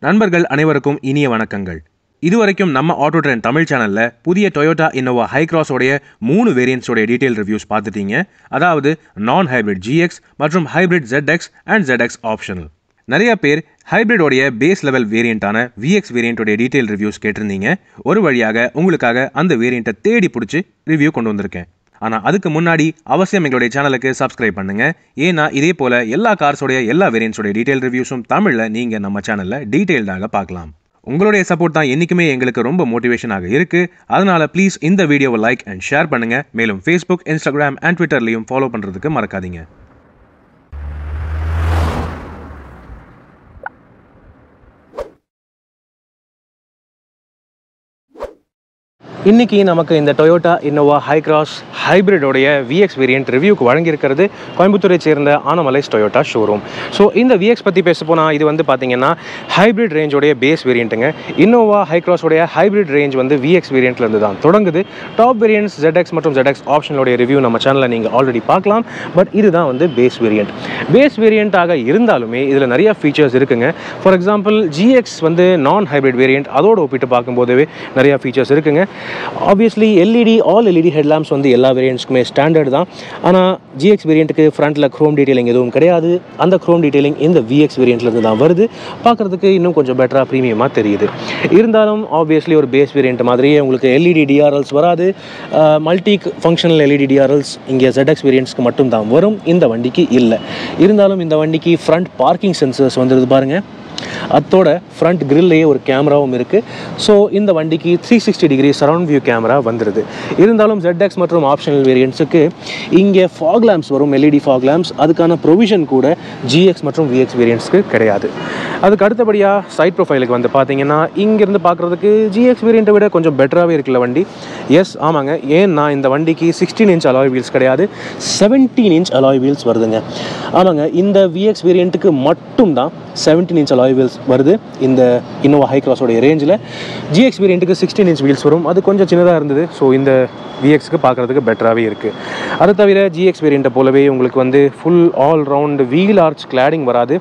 நண்பர்கள் அனைவருக்கும் இனிய வணக்கங்கள் இதுவரைக்கும் நம்ம ஆட்டோ ட்ரெண்ட் தமிழ் சேனல்ல புதிய டொயோட்டா இன்னோவா ஹைக்ராஸோடைய மூணு வேரியன்ட்ஸோடைய டீடைல் ரிவ்யூஸ் பார்த்துட்டீங்க அதாவது நான் ஹைபிரிட் ஜிஎக்ஸ் மற்றும் hybrid ZX and ZX optional நிறைய பேர் ஹைபிரிடோடைய பேஸ் லெவல் வேரியண்ட்டான VX வேரியண்ட்டோடைய டீடைல் ரிவ்யூஸ் கேட்டிருந்தீங்க ஒரு வழியாக உங்களுக்காக அந்த வேரியண்ட்டை தேடி பிடிச்சி ரிவ்யூ கொண்டு வந்திருக்கேன் ஆனால் அதுக்கு முன்னாடி அவசியம் எங்களுடைய சேனலுக்கு சப்ஸ்கிரைப் பண்ணுங்க ஏன்னா இதே போல எல்லா கார்ஸோடைய எல்லா வேரியன்ட்ஸோடைய டீடைல் ரிவ்யூஸும் தமிழில் நீங்கள் நம்ம சேனலில் டீட்டெயில்டாக பார்க்கலாம் உங்களுடைய சப்போர்ட் தான் என்றைக்குமே எங்களுக்கு ரொம்ப மோட்டிவேஷனாக இருக்கு அதனால ப்ளீஸ் இந்த வீடியோவை லைக் அண்ட் ஷேர் பண்ணுங்க மேலும் ஃபேஸ்புக் இன்ஸ்டாகிராம் அண்ட் ட்விட்டர்லையும் ஃபாலோ பண்ணுறதுக்கு மறக்காதீங்க இன்னைக்கு நமக்கு இந்த டொயோட்டா இன்னோவா ஹைக்ராஸ் ஹைபிரிடோடைய விஎக்ஸ் வேரியன்ட் ரிவ்யூக்கு வழங்கியிருக்கிறது கோயம்புத்தூரை சேர்ந்த ஆனமலைஸ் டொயோட்டா ஷோரூம் ஸோ இந்த விஎக்ஸ் பற்றி பேச போனால் இது வந்து பார்த்தீங்கன்னா ஹைபிரிட் ரேஞ்சோடைய பேஸ் வேரியண்ட்டுங்க இன்னோவா ஹைக்ராஸோடைய ஹைபிரிட் ரேஞ்ச் வந்து விஎக்ஸ் வேரியண்ட்லேருந்து தான் தொடங்குது டாப் வேரியன்ட்ஸ் ZX மற்றும் ZX ஆப்ஷனோடைய ரிவ்யூ நம்ம சேனலில் நீங்கள் ஆல்ரெடி பார்க்கலாம் பட் இதுதான் வந்து பேஸ் வேரியண்ட் பேஸ் வேரியண்ட்டாக இருந்தாலுமே இதில் நிறைய ஃபீச்சர்ஸ் இருக்குங்க ஃபார் எக்ஸாம்பிள் ஜிஎக்ஸ் வந்து நான் ஹைபிரிட் வேரியண்ட் அதோட ஒப்பிட்டு பார்க்கும்போதே நிறைய ஃபீச்சர்ஸ் இருக்குங்க obviously LED all LED headlamps வந்து எல்லா வேரியண்ட்ஸ்க்குமே ஸ்டாண்டர்ட் தான் ஆனால் ஜிஎக்ஸ் வேரியண்ட்டுக்கு ஃப்ரண்ட்டில் க்ரோம் டீட்டெயிலிங் எதுவும் கிடையாது அந்த க்ரோம் டீட்டெயிலிங் இந்த விஎக்ஸ் வேரியண்ட்லேருந்து தான் வருது பார்க்குறதுக்கு இன்னும் கொஞ்சம் பெட்டராக ப்ரீமியமாக தெரியுது இருந்தாலும் ஆப்வியஸ்லி ஒரு பேஸ் வேரியண்ட் மாதிரியே உங்களுக்கு எல்இடி டிஆர்எல்ஸ் வராது மல்டி ஃபங்க்ஷனல் எல்இடி டிஆர்எல்ஸ் இங்கே ZX வேரியண்ட்ஸ்க்கு மட்டும் தான் வரும் இந்த வண்டிக்கு இல்லை இருந்தாலும் இந்த வண்டிக்கு ஃப்ரண்ட் பார்க்கிங் சென்சர்ஸ் வந்துருது பாருங்கள் அதோட ஃப்ரண்ட் கிரில்லையே ஒரு கேமராவும் இருக்குது ஸோ இந்த வண்டிக்கு three sixty degree surround view camera வந்துடுது இருந்தாலும் ZX மற்றும் ஆப்ஷனல் வேரியண்ட்ஸுக்கு இங்கே ஃபாக் லேம்ப்ஸ் வரும் எல்இடி ஃபாக் லேம்ப்ஸ் அதுக்கான ப்ரொவிஷன் கூட ஜிஎக்ஸ் மற்றும் விஎக்ஸ் வேரியண்ட்ஸ்க்கு கிடையாது அதுக்கு அடுத்தபடியாக சைட் ப்ரொஃபைலுக்கு வந்து பார்த்தீங்கன்னா இங்கேருந்து பார்க்குறதுக்கு ஜிஎக்ஸ் வேரியண்ட்டை விட கொஞ்சம் பெட்டராகவே இருக்குல்ல வண்டி எஸ் ஆமாங்க ஏன்னா இந்த வண்டிக்கு சிக்ஸ்டீன் இன்ச் அலாய் வீல்ஸ் கிடையாது செவன்டீன் இன்ச் அலாய் வீல்ஸ் வருதுங்க ஆமாங்க இந்த விஎக்ஸ் வேரியண்ட்டுக்கு மட்டும் தான் செவன்டீன் இன்ச் அலாய் வீல்ஸ் வருது இந்த இன்னோவா ஹை கிராஸோடைய ரேஞ்சில் ஜிஎக்ஸ் வேரியண்ட்டுக்கு சிக்ஸ்டீன் இன்ச் வீல்ஸ் வரும் அது கொஞ்சம் சின்னதாக இருந்தது ஸோ இந்த விஎக்ஸ்க்கு பார்க்குறதுக்கு பெட்டராகவே இருக்குது அதை தவிர ஜிஎக்ஸ் வேரியண்ட்டை போலவே உங்களுக்கு வந்து full all round wheel arch cladding வராது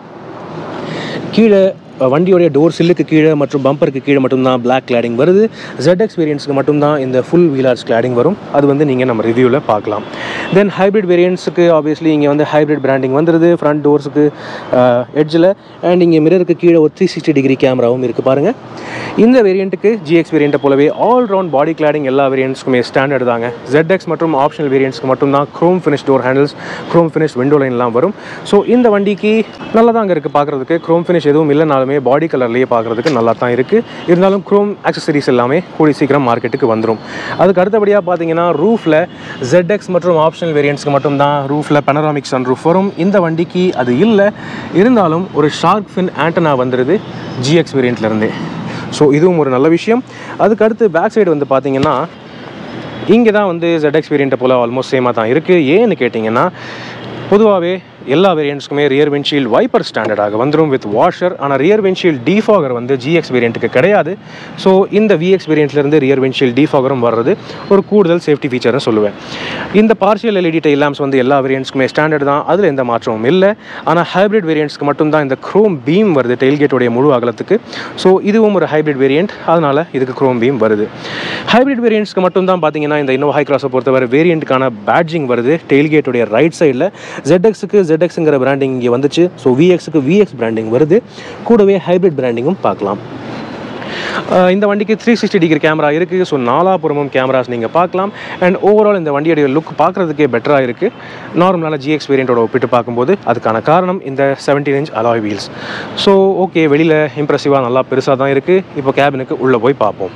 கீழே வண்டியோடைய டோர் சில்லுக்கு கீழே மற்றும் பம்பருக்கு கீழே மட்டும்தான் பிளாக் கிளாடிங் வருது ZX வேரியண்ட்ஸ்க்கு மட்டும்தான் இந்த ஃபுல் வீலர்ஸ் கிளாடிங் வரும் அது வந்து நீங்கள் நம்ம ரிவ்யூவில் பார்க்கலாம் தென் ஹைப்ரிட் வேரியண்ட்ஸுக்கு ஆப்வியஸ்லி இங்கே வந்து ஹைப்ரிட் பிராண்டிங் வந்துடுது ஃப்ரண்ட் டோர்ஸுக்கு எட்ஜில் அண்ட் இங்கே மிரருக்கு கீழே ஒரு த்ரீ சிக்ஸ்டி டிகிரி கேமராவும் இருக்குது பாருங்கள் இந்த வேரியண்ட்டுக்கு ஜிஎக்ஸ் வேரியண்ட்டை போலவே ஆல் ரவுண்ட் பாடி கிளாடிங் எல்லா வேரியண்ட்ஸ்க்குமே ஸ்டாண்டர்ட் தாங்க ZX மற்றும் ஆப்ஷனல் வேரியண்ட்ஸ்க்கு மட்டும்தான் chrome finish door handles chrome finish window லைன்லாம் வரும் ஸோ இந்த வண்டிக்கு நல்லா தாங்க இருக்குது பார்க்குறதுக்கு க்ரோம் ஃபினிஷ் எதுவும் இல்லைனாலுமே பாடி கலர்லேயே பார்க்குறதுக்கு நல்லா தான் இருக்குது இருந்தாலும் க்ரோம் ஆக்சசரிஸ் எல்லாமே கூடி சீக்கிரம் மார்க்கெட்டுக்கு வந்துடும் அதுக்கு அடுத்தபடியாக பார்த்தீங்கன்னா ரூஃபில் ZX மற்றும் ஆப்ஷனல் வேரியண்ட்ஸ்க்கு மட்டும்தான் ரூஃபில் பனராமிக் சன் ரூஃப் வரும் இந்த வண்டிக்கு அது இல்லை இருந்தாலும் ஒரு ஷார்க் ஃபின் ஆண்டனா வந்துடுது ஜிஎக்ஸ் வேரியண்ட்லேருந்தே ஸோ இதுவும் ஒரு நல்ல விஷயம் அதுக்கு அடுத்து பேக் சைடு வந்து பார்த்தீங்கன்னா இங்கே தான் வந்து ZX வேரியண்ட்டை போல் ஆல்மோஸ்ட் சேமாக தான் இருக்குது ஏன்னு கேட்டிங்கன்னா பொதுவாகவே எல்லா வேரியண்ட்ஸ்க்குமே ரியர் விண்ட்ஷீல்ட் வைப்பர் ஸ்டாண்டர்டாக வந்துடும் வித் வாஷர் ஆனால் ரியர் விண்ட்ஷீல்ட் டிஃபாகர் வந்து ஜிஎக்ஸ் வேரியண்ட்டுக்கு கிடையாது ஸோ இந்த விஎக்ஸ் வேரியண்ட்லேருந்து ரியர் விண்ட்ஷீல்ட் டிஃபாகரும் வர்றது ஒரு கூடுதல் சேஃப்டி ஃபீச்சர்னு சொல்லுவேன் இந்த பார்ஷியல் எல்இடி டெயில் லேம்ப்ஸ் வந்து எல்லா வேரியண்ட்ஸ்க்குமே ஸ்டாண்டர்ட் தான் அதில் எந்த மாற்றமும் இல்லை ஆனால் ஹைப்ரிட் வேரியண்ட்ஸ்க்கு மட்டும்தான் இந்த க்ரோம் பீம் வருது டெயில்கேட்டோடைய முழு அகலத்துக்கு ஸோ இதுவும் ஒரு ஹைப்ரிட் வேரியண்ட் அதனால் இதுக்கு க்ரோம் பீம் வருது ஹைப்ரிட் வேரியண்ட்ஸ்க்கு மட்டும்தான் பார்த்தீங்கன்னா இந்த இன்னோவா ஹை கிராஸை பொறுத்தவரை வேரியண்ட்டுக்கான பேட்ஜிங் வருது டெயில்கேட்டோடைய ரைட் சைடில் ZXக்கு ZXங்கிற பிராண்டிங் இங்கே வந்துச்சு ஸோ விஎக்ஸுக்கு விஎக்ஸ் பிராண்டிங் வருது கூடவே ஹைப்ரிட் பிராண்டிங்கும் பார்க்கலாம் அஹ் இந்த வண்டிக்கு த்ரீ சிக்ஸ்டி டிகிரி கேமரா இருக்குது ஸோ நாலாபுறமும் கேமராஸ் நீங்கள் பார்க்கலாம் அண்ட் ஓவரால் இந்த வண்டியோடைய லுக் பார்க்குறதுக்கே பெட்டராக இருக்குது நார்மலான ஜிஎக்ஸ் வேரியண்ட்டோட ஒப்பிட்டு பார்க்கும்போது அதுக்கான காரணம் இந்த seventeen inch alloy wheels so okay வெளியில் இம்ப்ரெசிவாக நல்லா பெருசாக தான் இருக்குது இப்போ கேபினுக்கு உள்ளே போய் பார்ப்போம்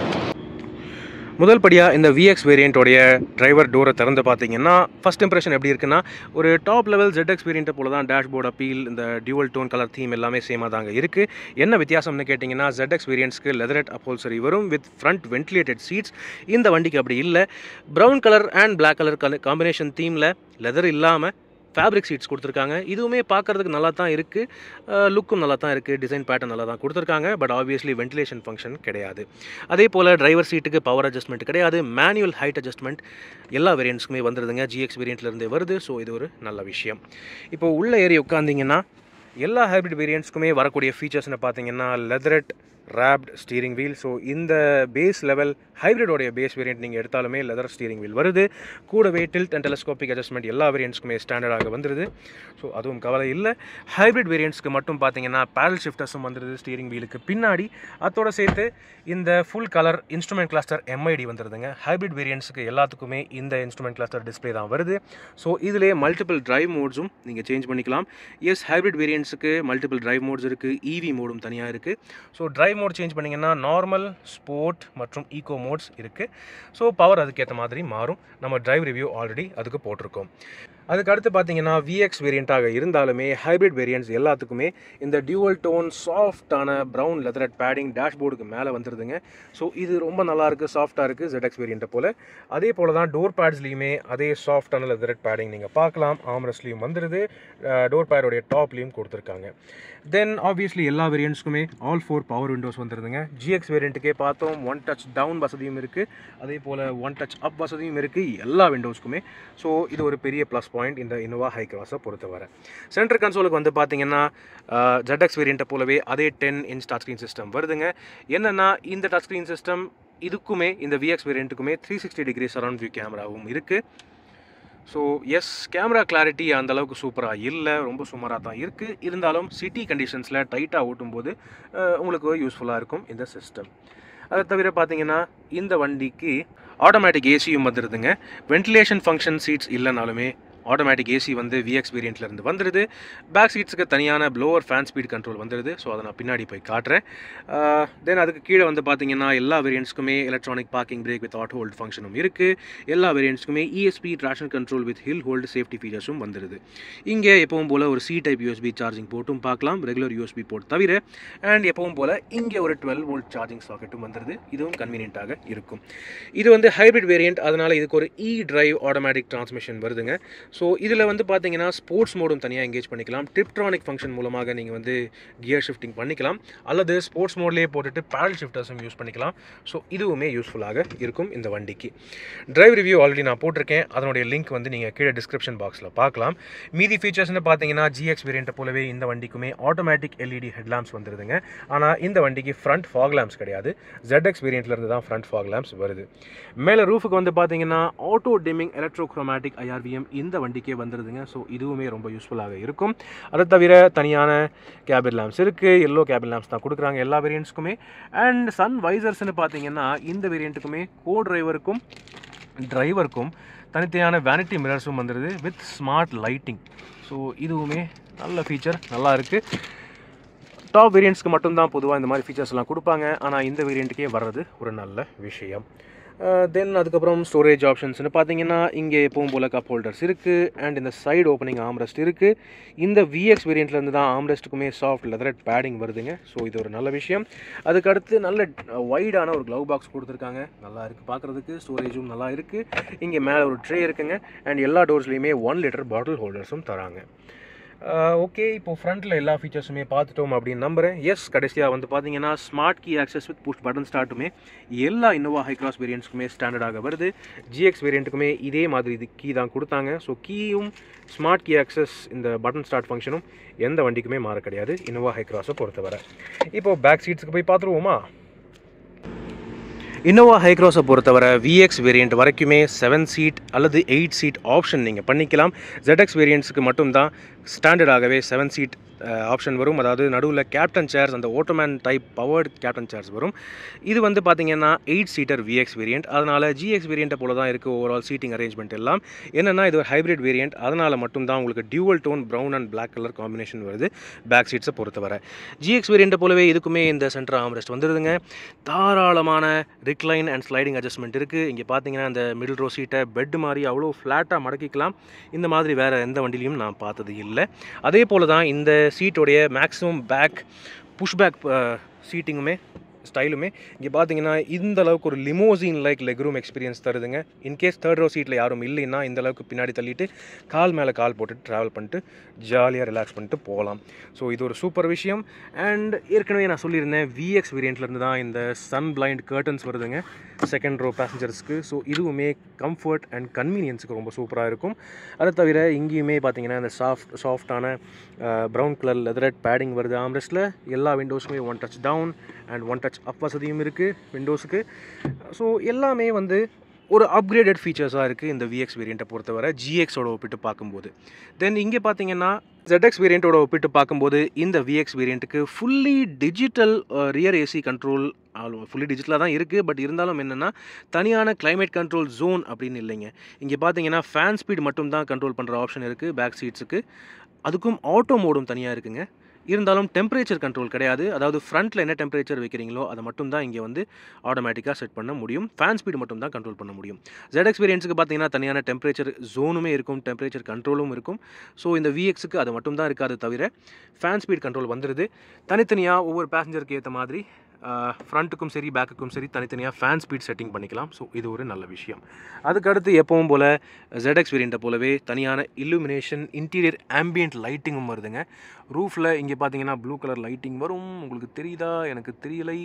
முதல் படியாக இந்த விஎக்ஸ் வேரியண்ட்டோடைய டிரைவர் டோரை திறந்து பார்த்தீங்கன்னா ஃபஸ்ட் இம்ப்ரெஷன் எப்படி இருக்குன்னா ஒரு டாப் லெவல் ZX வேரியண்ட்டை போல தான் டேஷ்போர்ட் அப்பீல் இந்த டியூவல் டோன் கலர் தீம் எல்லாமே சேமாக தாங்க இருக்குது என்ன வித்தியாசம்னு கேட்டிங்கன்னா ZX வேரியண்ட்ஸ்க்கு லெதரட் அப்போல்சரி வரும் வித் ஃப்ரண்ட் வென்டிலேட்டட் சீட்ஸ் இந்த வண்டிக்கு அப்படி இல்லை brown colour and black colour combination தீமில் லெதர் இல்லாமல் ஃபேப்ரிக் சீட்ஸ் கொடுத்துருக்காங்க இதுவுமே பார்க்குறதுக்கு நல்லா தான் இருக்குது லுக்கும் நல்லா தான் இருக்குது டிசைன் பேட்டர்ன் நல்லா தான் கொடுத்துருக்காங்க பட் ஆப்வியஸ்லி வென்டிலேஷன் ஃபங்க்ஷன் கிடையாது அதே போல் டிரைவர் சீட்டுக்கு பவர் அட்ஜஸ்ட்மெண்ட் கிடையாது மேனுவல் ஹைட் அட்ஜஸ்ட்மெண்ட் எல்லா வேரியண்ட்ஸ்க்குமே வந்துடுதுங்க ஜிஎக்ஸ் வேரியண்ட்லேருந்தே வருது ஸோ இது ஒரு நல்ல விஷயம் இப்போ உள்ள ஏறி உட்காந்திங்கன்னா எல்லா ஹைப்ரிட் வேரியண்ட்ஸ்க்குமே வரக்கூடிய ஃபீச்சர்ஸ்னு பார்த்தீங்கன்னா leatherette wrapped steering wheel so இந்த பேஸ் லெவல் ஹைப்ரிடோடைய பேஸ் வேரியண்ட் நீங்கள் எடுத்தாலுமே லெதர் ஸ்டீரிங் வீல் வருது கூடவே டில்ட் அண்ட் டெலஸ்கோபிக் அட்ஜஸ்ட்மெண்ட் எல்லா வேரியண்ட்ஸ்க்குமே ஸ்டாண்டர்டாக வந்துருது ஸோ அதுவும் கவலை இல்லை ஹைப்ரிட் வேரியண்ட்ஸ்க்கு மட்டும் பார்த்தீங்கன்னா பேரல் ஷிஃப்டர்ஸும் வந்துருது ஸ்டீரிங் வீலுக்கு பின்னாடி அதோட சேர்த்து இந்த full colour instrument cluster MID வந்துருதுங்க ஹைப்ரிட் வேரியண்ட்ஸுக்கு எல்லாத்துக்குமே இந்த இன்ஸ்ட்ருமெண்ட் கிளஸ்டர் டிஸ்பிளே தான் வருது ஸோ இதிலே மல்டிபிள் டிரைவ் மோட்ஸும் நீங்கள் சேஞ்ச் பண்ணிக்கலாம் எஸ் ஹைப்ரிட் வேரியண்ட்ஸுக்கு மல்டிபிள் டிரைவ் மோட்ஸ் இருக்குது இவி மோடும் தனியாக இருக்குது ஸோ டிரைவ் மோட் சேஞ்ச் பண்ணிங்கன்னா நார்மல் ஸ்போர்ட் மற்றும் ஈகோ மோட்ஸ் இருக்குது ஸோ பவர் அதுக்கேற்ற மாதிரி மாறும் நம்ம டிரைவ் ரிவ்யூ ஆல்ரெடி அதுக்கு போட்டிருக்கோம் அதுக்கு அடுத்து பார்த்தீங்கன்னா விஎக்ஸ் வேரியண்ட்டாக இருந்தாலுமே ஹைப்ரிட் வேரியண்ட்ஸ் எல்லாத்துக்குமே இந்த டியூவல் டோன் சாஃப்டான ப்ரௌன் லெதரட் பேடிங் டேஷ்போர்டுக்கு மேலே வந்துருதுங்க ஸோ இது ரொம்ப நல்லா இருக்குது சாஃப்டாக இருக்குது ZX வேரியண்ட்டை போல் அதே போல் தான் டோர் பேட்ஸ்லேயுமே அதே சாஃப்டான லெதரட் பேடிங் நீங்கள் பார்க்கலாம் ஆம்ரஸ்லேயும் வந்துடுது டோர் பேடோடைய டாப்லேயும் கொடுத்துருக்காங்க தென் ஆப்வியஸ்லி எல்லா வேரியண்ட்ஸ்க்குமே ஆல் ஃபோர் பவர் விண்டோஸ் வந்துருதுங்க ஜிஎக்ஸ் வேரியண்ட்டுக்கே பார்த்தோம் ஒன் டச் டவுன் வசதியும் இருக்குது அதே போல் ஒன் டச் அப் வசதியும் இருக்குது எல்லா விண்டோஸ்க்குமே ஸோ இது ஒரு பெரிய ப்ளஸ் பாயிண்ட் இந்த இனோவா ஹை கிராஸை பொறுத்தவரை சென்டர் கன்சோலுக்கு வந்து பார்த்தீங்கன்னா ZX வேரியண்ட்டை போலவே அதே ten inch touch screen system வருதுங்க என்னென்னா இந்த டச் ஸ்க்ரீன் சிஸ்டம் இதுக்குமே இந்த விஎக்ஸ் வேரியண்ட்டுக்குமே three sixty degree surround view கேமராவும் இருக்குது ஸோ எஸ் கேமரா கிளாரிட்டி அந்த அளவுக்கு சூப்பராக இல்லை ரொம்ப சுமாராக தான் இருக்குது இருந்தாலும் சிட்டி கண்டிஷன்ஸில் டைட்டாக ஓட்டும்போது அஹ், உங்களுக்கு யூஸ்ஃபுல்லாக இருக்கும் இந்த சிஸ்டம் அதை தவிர பார்த்தீங்கன்னா இந்த வண்டிக்கு ஆட்டோமேட்டிக் ஏசியும் வந்துடுதுங்க வென்டிலேஷன் ஃபங்க்ஷன் சீட்ஸ் இல்லைனாலுமே ஆட்டோமேட்டிக் ஏசி வந்து விஎக்ஸ் வேரியண்ட்லேருந்து வந்துடுது பேக் சீட்ஸுக்கு தனியான ப்ளோவர் ஃபேன் ஸ்பீட் கண்ட்ரோல் வந்துடுது ஸோ அதை நான் பின்னாடி போய் காட்டுறேன் தென் அதுக்கு கீழே வந்து பார்த்தீங்கன்னா எல்லா வேரியண்ட்ஸ்க்குமே electronic parking brake with auto hold ஃபங்க்ஷனும் இருக்குது எல்லா வேரியண்ட்ஸ்க்குமே ESP traction control with hill hold safety ஃபீச்சர்ஸும் வந்துடுது இங்கே எப்பவும் போல் ஒரு சி டைப் யூஎஸ்பி சார்ஜிங் போர்ட்டும் பார்க்கலாம் ரெகுலர் யூஎஸ்பி போர்ட் தவிர அண்ட் எப்பவும் போல் இங்கே ஒரு டுவெல் வோல்ட் சார்ஜிங் சாக்கெட்டும் வந்துடுது இதுவும் கன்வீனியண்ட்டாக இருக்கும் இது வந்து ஹைப்ரிட் வேரியண்ட் அதனால் இதுக்கு ஒரு இ டிரைவ் ஆட்டோமேட்டிக் டிரான்ஸ்மிஷன் வருதுங்க ஸோ இதில் வந்து பார்த்தீங்கன்னா ஸ்போர்ட்ஸ் மோடும் தனியாக எங்கேஜ் பண்ணிக்கலாம் டிப்ட்ரானிக் ஃபங்க்ஷன் மூலமாக நீங்கள் வந்து கியர் ஷிஃப்டிங் பண்ணிக்கலாம் அல்லது ஸ்போர்ட்ஸ் மோட்லேயே போட்டுட்டு பேரல் ஷிஃப்டர்ஸும் யூஸ் பண்ணிக்கலாம் ஸோ இதுவுமே யூஸ்ஃபுல்லாக இருக்கும் இந்த வண்டிக்கு டிரைவ் ரிவ்யூ ஆல்ரெடி நான் போட்டிருக்கேன் அதனுடைய லிங்க் வந்து நீங்கள் கீழே டிஸ்கிரிப்ஷன் பாக்ஸில் பார்க்கலாம் மீதி ஃபீச்சர்ஸ்னு பார்த்தீங்கன்னா ஜிஎக்ஸ் வேரியண்ட்டை போலவே இந்த வண்டிக்குமே ஆட்டோமேட்டிக் எல்இடி ஹெட்லாம்ப்ஸ் வந்துருதுங்க ஆனால் இந்த வண்டிக்கு ஃப்ரண்ட் ஃபாக் லேம்ப்ஸ் கிடையாது ZX வேரியண்ட்லேருந்து தான் ஃப்ரண்ட் ஃபாக் லேம்ப்ஸ் வருது மேலே ரூஃபுக்கு வந்து பார்த்தீங்கன்னா ஆட்டோ டிமிங் எலக்ட்ரோக்ரோமேட்டிக் ஐஆர்விஎம் இந்த வண்டிக்கே வந்துடுதுங்க ஸோ இதுவுமே ரொம்ப யூஸ்ஃபுல்லாக இருக்கும் அதை தவிர தனியான கேபின் லேம்ப்ஸ் இருக்குது எல்லோ கேபின் லேம்ப்ஸ் தான் கொடுக்குறாங்க எல்லா வேரியண்ட்ஸ்க்குமே அண்ட் சன் வைசர்ஸ்னு பார்த்தீங்கன்னா இந்த வேரியண்ட்டுக்குமே கோ டிரைவருக்கும் டிரைவருக்கும் தனித்தனியான வேனிட்டி மிரர்ஸும் வந்துடுது வித் ஸ்மார்ட் லைட்டிங் ஸோ இதுவுமே நல்ல ஃபீச்சர் நல்லா இருக்குது டாப் வேரியண்ட்ஸ்க்கு மட்டும்தான் பொதுவாக இந்த மாதிரி ஃபீச்சர்ஸ்லாம் கொடுப்பாங்க ஆனால் இந்த வேரியண்ட்டுக்கே வர்றது ஒரு நல்ல விஷயம் தென் அதுக்கப்புறம் ஸ்டோரேஜ் ஆப்ஷன்ஸ்னு பார்த்தீங்கன்னா இங்கே எப்பவும் போல் கப் ஹோல்டர்ஸ் இருக்குது அண்ட் இந்த சைடு ஓப்பனிங் ஆம்ரெஸ்ட் இருக்குது இந்த விஎக்ஸ் வேரியண்ட்லேருந்து தான் ஆம்ரெஸ்ட்டுக்குமே சாஃப்ட் லெதரட் பேடிங் வருதுங்க ஸோ இது ஒரு நல்ல விஷயம் அதுக்கு அடுத்து நல்ல வைடான ஒரு க்ளவ் பாக்ஸ் கொடுத்துருக்காங்க நல்லா இருக்குது பார்க்குறதுக்கு ஸ்டோரேஜும் நல்லா இருக்குது இங்கே மேலே ஒரு ட்ரே இருக்குங்க அண்ட் எல்லா டோர்ஸ்லேயுமே ஒன் லிட்டர் பாட்டில் ஹோல்டர்ஸும் தராங்க ஓகே இப்போ ஃப்ரண்ட்டில் எல்லா ஃபீச்சர்ஸுமே பார்த்துட்டோம் அப்படின்னு நம்புகிறேன் எஸ் கடைசியாக வந்து பார்த்தீங்கன்னா smart key access with push button ஸ்டார்ட்டுமே எல்லா இன்னோவா ஹை கிராஸ் வேரியண்ட்ஸ்க்குமே ஸ்டாண்டர்டாக வருது ஜிஎக்ஸ் வேரியண்ட்டுக்குமே இதே மாதிரி இது கீ தான் கொடுத்தாங்க ஸோ கீயும் ஸ்மார்ட் கீ ஆக்சஸ் இந்த பட்டன் ஸ்டார்ட் ஃபங்க்ஷனும் எந்த வண்டிக்குமே மாற கிடையாது இன்னோவா ஹை கிராஸை பொறுத்தவரை இப்போ பேக் சீட்ஸுக்கு போய் பார்த்துருவோமா இன்னோவா ஹைக்ராஸை பொறுத்தவரை விஎக்ஸ் வேரியண்ட் வரைக்குமே செவன் சீட் அல்லது எயிட் சீட் ஆப்ஷன் நீங்கள் பண்ணிக்கலாம் ZX வேரியண்ட்ஸுக்கு மட்டும்தான் ஸ்டாண்டர்டாகவே செவன் சீட் ஆப்ஷன் வரும் அதாவது நடுவில் கேப்டன் சேர்ஸ் அந்த ottoman type powered captain chairs வரும் இது வந்து பார்த்தீங்கன்னா எயிட் சீட்டர் விஎக்ஸ் வேரியண்ட் அதனால் ஜிஎக்ஸ் வேரியண்ட்டை போல தான் இருக்குது ஓவரால் சீட்டிங் அரேஞ்ச்மெண்ட் எல்லாம் என்னென்னா இது ஒரு ஹைப்ரிட் வேரியண்ட் அதனால் மட்டும்தான் உங்களுக்கு dual tone brown and black colour combination வருது பேக் சீட்ஸை பொறுத்தவரை ஜிஎக்ஸ் வேரியண்ட்டை போலவே இதுக்குமே இந்த சென்டர் ஆம்ரெஸ்ட் வந்துடுதுங்க தாராளமான ரிக்ளைன் அண்ட் ஸ்லைடிங் அட்ஜஸ்ட்மெண்ட் இருக்குது இங்கே பார்த்தீங்கன்னா இந்த மிடில் ரோ சீட்டை பெட் மாதிரி அவ்வளோ ஃப்ளாட்டாக மடக்கிக்கலாம் இந்த மாதிரி வேறு எந்த வண்டிலையும் நான் பார்த்தது இல்லை அதே போல் தான் இந்த சீட்டோடைய மேக்ஸிமம் பேக் புஷ்பேக் சீட்டிங்குமே ஸ்டைலுமே இங்கே பார்த்தீங்கன்னா இந்த அளவுக்கு ஒரு limousine like leg room experience தருதுங்க இன்கேஸ் தேர்ட் ரோ சீட்டில் யாரும் இல்லைன்னா இந்த அளவுக்கு பின்னாடி தள்ளிட்டு கால் மேலே கால் போட்டுட்டு ட்ராவல் பண்ணிட்டு ஜாலியாக ரிலாக்ஸ் பண்ணிட்டு போகலாம் ஸோ இது ஒரு சூப்பர் விஷயம் அண்ட் ஏற்கனவே நான் சொல்லியிருந்தேன் விஎக்ஸ் வேரியண்ட்லேருந்து தான் இந்த சன் பிளைண்ட் கர்டன்ஸ் வருதுங்க செகண்ட் ரோ பேசஞ்சர்ஸ்க்கு ஸோ இதுவுமே கம்ஃபர்ட் அண்ட் கன்வீனியன்ஸுக்கு ரொம்ப சூப்பராக இருக்கும் அதை தவிர இங்கேயுமே பார்த்தீங்கன்னா இந்த சாஃப்ட் சாஃப்டான ப்ரௌன் கலர் லெதரட் பேடிங் வருது ஆம்ரெஸ்ட்டில் எல்லா விண்டோஸுமே one touch down and one touch up வசதியும் இருக்குது விண்டோஸுக்கு ஸோ எல்லாமே வந்து ஒரு அப்கிரேடட் ஃபீச்சர்ஸாக இருக்குது இந்த விஎக்ஸ் வேரியண்ட்டை பொறுத்தவரை ஜிஎக்ஸோட ஒப்பிட்டு பார்க்கும்போது தென் இங்கே பார்த்தீங்கன்னா ZX வேரியண்ட்டோட ஒப்பிட்டு பார்க்கும்போது இந்த விஎக்ஸ் வேரியண்ட்டுக்கு fully digital rear AC control fully டிஜிட்டலாக தான் இருக்குது பட் இருந்தாலும் என்னென்னா தனியான climate கண்ட்ரோல் ஜோன் அப்படின்னு இல்லைங்க இங்கே பார்த்தீங்கன்னா ஃபேன் ஸ்பீட் மட்டும் தான் கண்ட்ரோல் பண்ணுற ஆப்ஷன் இருக்குது பேக் சீட்ஸுக்கு அதுக்கும் ஆட்டோ மோடும் தனியாக இருக்குங்க இருந்தாலும் டெம்பரேச்சர் கண்ட்ரோல் கிடையாது அதாவது ஃப்ரண்ட்டில் என்ன டெம்பரேச்சர் வைக்கிறீங்களோ அதை மட்டும் தான் இங்கே வந்து ஆட்டோமேட்டிக்காக செட் பண்ண முடியும் ஃபேன் ஸ்பீடு மட்டும் தான் கண்ட்ரோல் பண்ண முடியும் ZX எக்ஸ்பீரியன்ஸுக்கு பார்த்தீங்கன்னா தனியான டெம்பரேச்சர் ஜோனுமே இருக்கும் டெம்பரேச்சர் கண்ட்ரோலும் இருக்கும் ஸோ இந்த விஎக்ஸுக்கு அது மட்டும் தான் இருக்காது தவிர ஃபேன் ஸ்பீட் கண்ட்ரோல் வந்துடுது தனித்தனியாக ஒவ்வொரு பேசஞ்சருக்கு ஏற்ற மாதிரி ஃப்ரண்ட்டுக்கும் சரி பேக்குக்கும் சரி தனித்தனியாக ஃபேன் ஸ்பீட் செட்டிங் பண்ணிக்கலாம் ஸோ இது ஒரு நல்ல விஷயம் அதுக்கடுத்து எப்பவும் போல் ZX வேரியண்ட்டை போலவே தனியான இல்லுமினேஷன் இன்டீரியர் ஆம்பியன்ட் லைட்டிங்கும் வருதுங்க ரூஃபில் இங்கே பார்த்தீங்கன்னா ப்ளூ கலர் லைட்டிங் வரும் உங்களுக்கு தெரியுதா எனக்கு தெரியலை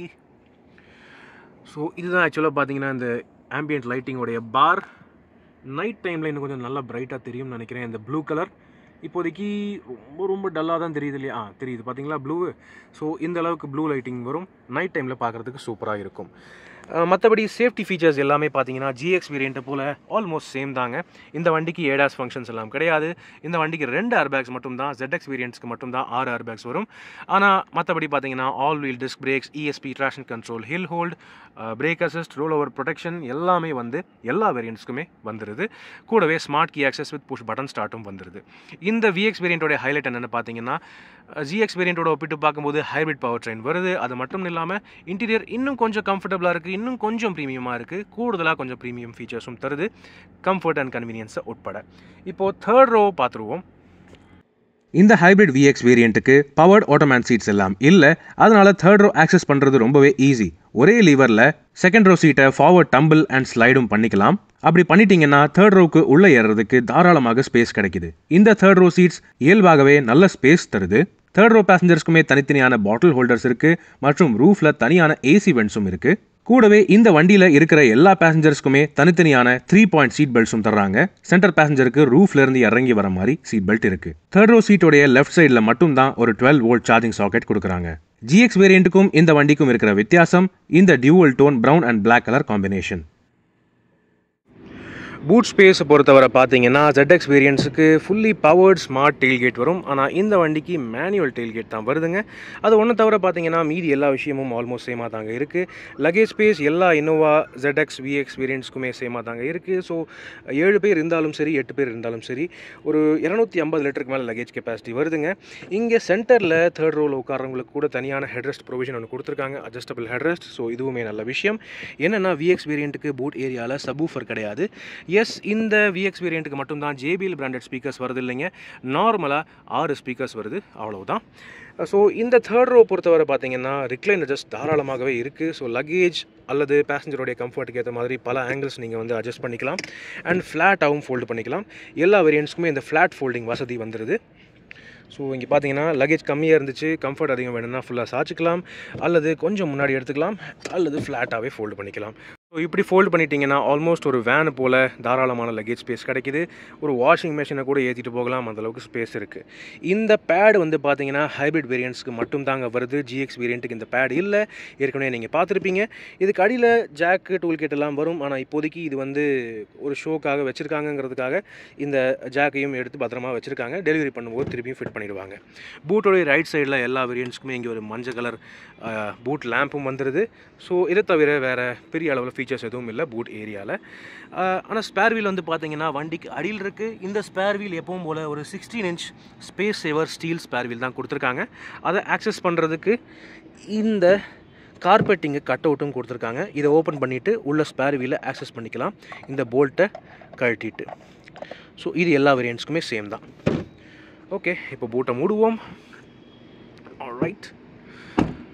ஸோ இதுதான் ஆக்சுவலாக பார்த்தீங்கன்னா இந்த ஆம்பியன்ட் லைட்டிங்கோடைய பார் நைட் டைமில் இன்னும் கொஞ்சம் நல்லா பிரைட்டாக தெரியும்னு நினைக்கிறேன் இந்த ப்ளூ கலர் இப்போதைக்கு ரொம்ப ரொம்ப டல்லாக தான் தெரியுது இல்லையா ஆ தெரியுது பார்த்தீங்களா ப்ளூ ஸோ இந்த அளவுக்கு ப்ளூ லைட்டிங் வரும் நைட் டைமில் பார்க்குறதுக்கு சூப்பராக இருக்கும் மற்றபடி சேஃப்டி ஃபீச்சர்ஸ் எல்லாமே பார்த்தீங்கன்னா ஜிஎக்ஸ் வேரியண்ட்டை போல் ஆல்மோஸ்ட் சேம் தாங்க இந்த வண்டிக்கு ஏடாஸ் ஃபங்க்ஷன்ஸ் எல்லாம் கிடையாது இந்த வண்டிக்கு ரெண்டு ஏர்பேக்ஸ் மட்டும் தான் ZX வேரியண்ட்ஸ்க்கு மட்டும் தான் ஆறு ஏர்பேக்ஸ் வரும் ஆனால் மற்றபடி பார்த்தீங்கன்னா all wheel disc brakes ESP traction control hill hold brake assist roll over protection எல்லாமே வந்து எல்லா வேரியண்ட்ஸ்க்குமே வந்துடுது கூடவே smart key access with push button ஸ்டார்ட்டும் வந்துடுது இந்த விஎக்ஸ் வேரியண்ட்டோட ஹைலைட் என்னென்னு பார்த்தீங்கன்னா ஜிஎக்ஸ் வேரியண்ட்டோட ஒப்பிட்டு பார்க்கும்போது ஹைப்ரிட் பவர் ட்ரெயின் வருது அது மட்டும் இல்லாமல் இன்டீரியர் இன்னும் கொஞ்சம் கம்ஃபர்டபுளாக இருக்குது இன்னும் கொஞ்சம் ப்ரீமியமாக இருக்குது கூடுதலாக கொஞ்சம் ப்ரீமியம் ஃபீச்சர்ஸும் தருது கம்ஃபர்ட் அண்ட் கன்வீனியன்ஸை உட்பட இப்போது தேர்ட் ரோ பார்த்துருவோம் இந்த ஹைபிரிட் விஎக்ஸ் வேரியண்ட்டுக்கு பவர்ட் ஆட்டோமேன் சீட்ஸ் எல்லாம் இல்லை அதனால தேர்ட் ரோ ஆக்சஸ் பண்ணுறது ரொம்பவே ஈஸி ஒரே லீவரில் செகண்ட் ரோ சீட்டை ஃபார்வர்ட் டம்பிள் அண்ட் ஸ்லைடும் பண்ணிக்கலாம் அப்படி பண்ணிட்டீங்கன்னா தேர்ட் ரோக்கு உள்ளே ஏறுறதுக்கு தாராளமாக ஸ்பேஸ் கிடைக்குது இந்த தேர்ட் ரோ சீட்ஸ் இயல்பாகவே நல்ல ஸ்பேஸ் தருது தேர்ட் ரோ பேசஞ்சர்ஸ்க்குமே தனித்தனியான பாட்டில் ஹோல்டர்ஸ் இருக்கு மற்றும் ரூஃப்ல தனியான ஏசி வென்ட்ஸும் இருக்கு கூடவே இந்த வண்டியில இருக்கிற எல்லா பேசஞ்சர்ஸ்க்குமே தனித்தனியான த்ரீ பாயிண்ட் சீட் பெல்ட்ஸும் தர்றாங்க சென்டர் பேசஞ்சருக்கு ரூஃப்ல இருந்து இறங்கி வர மாதிரி சீட் பெல்ட் இருக்கு தேர்ட் ரோ சீட்டோடைய லெஃப்ட் சைடில் மட்டும் தான் ஒரு டுவெல் வோல்ட் சார்ஜிங் சாக்கெட் கொடுக்குறாங்க ஜிஎக்ஸ் வேரியண்ட்டுக்கும் இந்த வண்டிக்கும் இருக்கிற வித்தியாசம் இந்த dual tone brown and black colour combination boot ஸ்பேஸை பொறுத்தவரை பார்த்தீங்கன்னா ZX வேரியன்ஸுக்கு ஃபுல்லி பவர்ட் ஸ்மார்ட் டெயில்கேட் வரும் ஆனால் இந்த வண்டிக்கு மேனுவல் டெயில்கேட் தான் வருதுங்க அது ஒன்று தவிர பார்த்தீங்கன்னா மீதி எல்லா விஷயமும் ஆல்மோஸ்ட் சேமாக தாங்க இருக்குது லக்கேஜ் ஸ்பேஸ் எல்லா இன்னோவா ZX விஎக்ஸ் வேரியன்ட்ஸ்க்குமே சேமாக தாங்க இருக்குது ஸோ ஏழு பேர் இருந்தாலும் சரி எட்டு பேர் இருந்தாலும் சரி ஒரு இரநூத்தி ஐம்பது லிட்டருக்கு மேலே லக்கேஜ் கெப்பாசிட்டி வருதுங்க இங்கே சென்டரில் தேர்ட் ரோவில் உட்காரவங்களுக்கு கூட தனியான ஹெட்ரெஸ்ட் ப்ரொவிஷன் ஒன்று கொடுத்துருக்காங்க அட்ஜஸ்டபிள் ஹெட்ரெஸ்ட் ஸோ இதுவுமே நல்ல விஷயம் என்னென்னா விஎக்ஸ் வேரியண்ட்டுக்கு பூட் ஏரியாவில் சபூஃபர் கிடையாது எஸ் இந்த விஎக்ஸ் வேரியண்ட்டுக்கு மட்டும்தான் ஜேபிஎல் பிராண்டட் ஸ்பீக்கர்ஸ் வருது இல்லைங்க நார்மலாக ஆறு ஸ்பீக்கர்ஸ் வருது அவ்வளவுதான் ஸோ இந்த தேர்ட் ரோ பொறுத்தவரை பார்த்தீங்கன்னா ரிக்ளைன் அட்ஜஸ்ட் தாராளமாகவே இருக்குது ஸோ லக்கேஜ் அல்லது பேசஞ்சருடைய கம்ஃபர்ட்டுக்கு ஏற்ற மாதிரி பல ஆங்கிள்ஸ் நீங்கள் வந்து அட்ஜஸ்ட் பண்ணிக்கலாம் அண்ட் ஃப்ளாட்டாகவும் ஃபோல்டு பண்ணிக்கலாம் எல்லா வேரியண்ட்ஸ்க்குமே இந்த ஃப்ளாட் ஃபோல்டிங் வசதி வந்துடுது ஸோ இங்கே பார்த்தீங்கன்னா லக்கேஜ் கம்மியாக இருந்துச்சு கம்ஃபர்ட் அதிகம் வேணும்னா ஃபுல்லாக சாச்சிக்கலாம் அல்லது கொஞ்சம் முன்னாடி எடுத்துக்கலாம் அல்லது ஃப்ளாட்டாகவே ஃபோல்டு பண்ணிக்கலாம் ஸோ இப்படி ஃபோல்டு பண்ணிட்டீங்கன்னா ஆல்மோஸ்ட் ஒரு வேனு போல் தாராளமான லக்கேஜ் ஸ்பேஸ் கிடைக்குது ஒரு வாஷிங் மிஷினை கூட ஏற்றிட்டு போகலாம் அந்த அளவுக்கு ஸ்பேஸ் இருக்குது இந்த பேட் வந்து பார்த்தீங்கன்னா ஹைப்ரிட் வேரியண்ட்ஸ்க்கு மட்டும் தாங்க வருது ஜிஎக்ஸ் வேரியண்ட்டுக்கு இந்த பேட் இல்லை ஏற்கனவே நீங்கள் பார்த்துருப்பீங்க இதுக்கு அடியில் ஜாக்கு டூல் கிட் எல்லாம் வரும் ஆனால் இப்போதைக்கு இது வந்து ஒரு ஷோக்காக வச்சுருக்காங்கங்கிறதுக்காக இந்த ஜாக்கையும் எடுத்து பத்திரமா வச்சுருக்காங்க டெலிவரி பண்ணும்போது திருப்பியும் ஃபிட் பண்ணிடுவாங்க பூட்டோடைய ரைட் சைடில் எல்லா வேரியண்ட்ஸ்க்குமே இங்கே ஒரு மஞ்சள் கலர் பூட் லேம்பும் வந்துடுது ஸோ இதை தவிர வேறு பெரிய அளவில் ஃபீச்சர்ஸ் எதுவும் இல்லை பூட் ஏரியாவில் ஆனால் ஸ்பேர் வீல் வந்து பார்த்தீங்கன்னா வண்டிக்கு அடியில் இருக்குது இந்த ஸ்பேர் வீல் எப்பவும் போல் ஒரு sixteen inch space saver steel spare wheel தான் கொடுத்துருக்காங்க அதை ஆக்சஸ் பண்ணுறதுக்கு இந்த கார்பெட்டிங்கு கட் அவுட்டும் கொடுத்துருக்காங்க இதை ஓப்பன் பண்ணிவிட்டு உள்ள ஸ்பேர் வீலை ஆக்சஸ் பண்ணிக்கலாம் இந்த போல்ட்டை கழட்டிட்டு ஸோ இது எல்லா வேரியண்ட்ஸ்க்குமே சேம் தான் ஓகே இப்போ பூட்டை மூடுவோம் ரைட்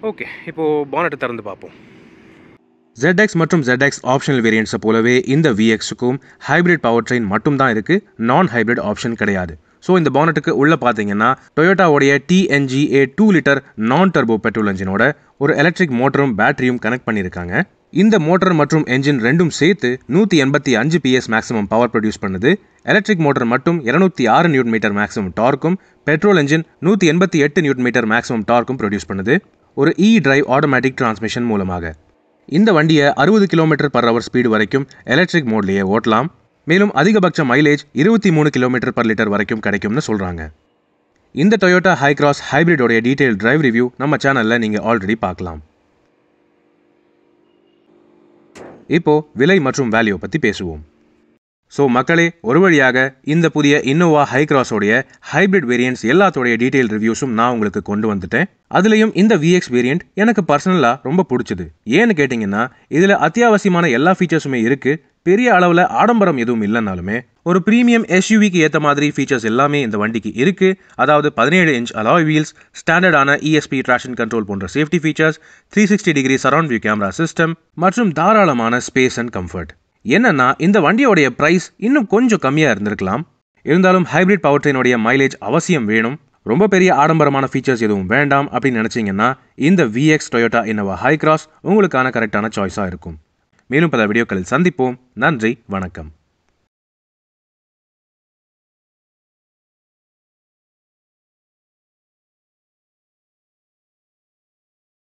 ஓகே இப்போது பானட்டை திறந்து பார்ப்போம் ZX மற்றும் ZX ஆப்ஷனல் வேரியண்ட்ஸை போலவே இந்த VX-க்கும் ஹைப்ரிட் பவர் ட்ரெயின் மட்டும் தான் இருக்குது நான் ஹைப்ரிட் ஆப்ஷன் கிடையாது ஸோ இந்த பானட்டுக்கு உள்ளே பார்த்தீங்கன்னா டொயோட்டாவுடைய TNGA two litre non turbo petrol என்ஜினோட ஒரு எலக்ட்ரிக் மோட்டரும் பேட்டரியும் கனெக்ட் பண்ணியிருக்காங்க இந்த மோட்டர் மற்றும் என்ஜின் ரெண்டும் சேர்த்து நூற்றி எண்பத்தி அஞ்சு பிஎஸ் மேக்ஸிமம் பவர் ப்ரொடியூஸ் பண்ணுது எலக்ட்ரிக் மோட்டர் மட்டும் இருநூத்தி ஆறு நியூட் மீட்டர் மேக்ஸிமம் டார்க்கும் பெட்ரோல் என்ஜின் நூற்றி எண்பத்தி எட்டு நியூட் மீட்டர் மேக்ஸிமம் டார்க்கும் ப்ரொடியூஸ் பண்ணுது ஒரு இ டிரைவ் ஆட்டோமேட்டிக் டிரான்ஸ்மிஷன் மூலமாக இந்த வண்டியை அறுபது கிலோமீட்டர் பர் ஹவர் ஸ்பீடு வரைக்கும் எலக்ட்ரிக் மோட்லேயே ஓட்டலாம் மேலும் அதிகபட்ச மைலேஜ் இருபத்தி மூணு கிலோமீட்டர் பர் லிட்டர் வரைக்கும் கிடைக்கும்னு சொல்கிறாங்க இந்த டொயோட்டா ஹைக்ராஸ் ஹைப்ரிடோடைய டீடைல் டிரைவ் ரிவ்யூ நம்ம சேனலில் நீங்கள் ஆல்ரெடி பார்க்கலாம் இப்போ விலை மற்றும் வேல்யூ பற்றி பேசுவோம் ஸோ மக்களே ஒரு வழியாக இந்த புதிய இன்னோவா ஹைக்ராஸோடைய ஹைப்ரிட் வேரியன்ட்ஸ் எல்லாத்தோடைய டீடைல் ரிவ்யூஸும் நான் உங்களுக்கு கொண்டு வந்துட்டேன் அதுலேயும் இந்த விஎக்ஸ் வேரியண்ட் எனக்கு பர்சனலாக ரொம்ப பிடிச்சது ஏன்னு கேட்டிங்கன்னா இதில் அத்தியாவசியமான எல்லா ஃபீச்சர்ஸுமே இருக்குது பெரிய அளவில் ஆடம்பரம் எதுவும் இல்லைனாலுமே ஒரு ப்ரீமியம் எஸ்யூவிக்கு ஏற்ற மாதிரி ஃபீச்சர்ஸ் எல்லாமே இந்த வண்டிக்கு இருக்குது அதாவது பதினேழு இன்ச் அலாய் வீல்ஸ் ஸ்டாண்டர்டான இஎஸ்பி ட்ராஷன் கண்ட்ரோல் போன்ற safety features three sixty degree surround view camera system மற்றும் தாராளமான ஸ்பேஸ் அண்ட் கம்ஃபர்ட் என்னன்னா இந்த வண்டியோடைய ப்ரைஸ் இன்னும் கொஞ்சம் கம்மியாக இருந்திருக்கலாம் இருந்தாலும் ஹைப்ரிட் பவர் ட்ரெயினுடைய மைலேஜ் அவசியம் வேணும் ரொம்ப பெரிய ஆடம்பரமான ஃபீச்சர்ஸ் எதுவும் வேண்டாம் அப்படின்னு நினச்சிங்கன்னா இந்த VX Toyota Innova Hycross உங்களுக்கான கரெக்டான சாய்ஸாக இருக்கும் மேலும் பல வீடியோக்களில் சந்திப்போம் நன்றி வணக்கம்